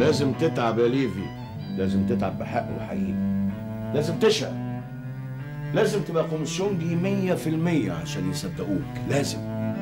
لازم تتعب يا ليفي لازم تتعب بحق وحقيقي لازم تشقى لازم تبقى كوميسيونجي مية في المية عشان يصدقوك لازم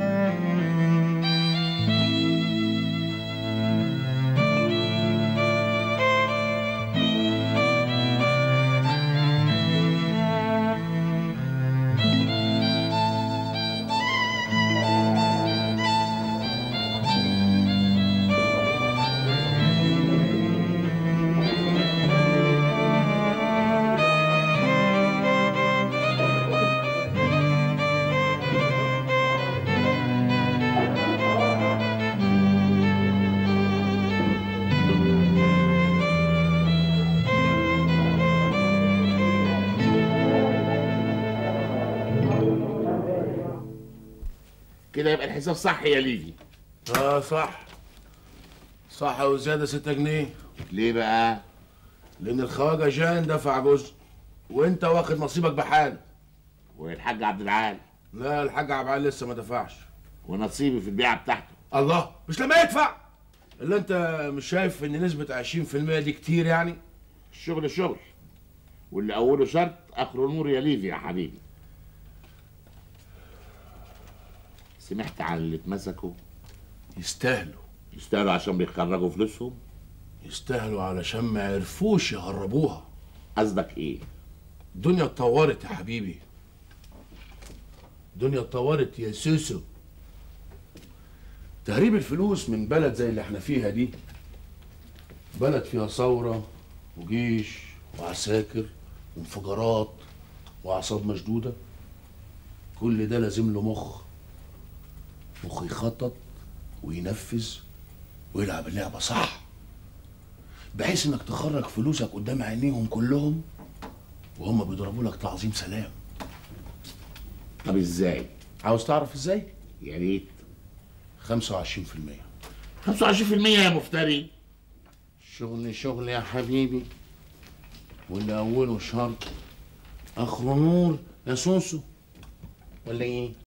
كده يبقى الحساب صح يا ليفي اه صح صح وزيادة ستة جنيه ليه بقى لأن الخواجة جان دفع جزء وأنت واخد نصيبك بحال والحاج عبد العال لا الحاج عبد العال لسه ما دفعش ونصيبي في البيعه بتاعته الله مش لما يدفع اللي انت مش شايف ان نسبة 20% دي كتير يعني الشغل شغل واللي اوله شرط اخره نور يا ليفي يا حبيبي سمعت عن اللي اتمسكوا يستاهلوا يستاهلوا عشان بيخرجوا فلوسهم يستاهلوا علشان ما عرفوش يهربوها قصدك ايه الدنيا اتطورت يا حبيبي الدنيا اتطورت يا سوسو تهريب الفلوس من بلد زي اللي احنا فيها دي بلد فيها ثورة وجيش وعساكر وانفجارات وأعصاب مشدودة كل ده لازم له مخ مخ يخطط وينفذ ويلعب اللعبة صح بحيث انك تخرج فلوسك قدام عينيهم كلهم وهم بيضربوا لك تعظيم سلام طب ازاي عاوز تعرف ازاي؟ يا ريت 25% 25% يا مفتري شغل شغل يا حبيبي واللي اوله شرط اخره نور يا سوسو ولا ايه؟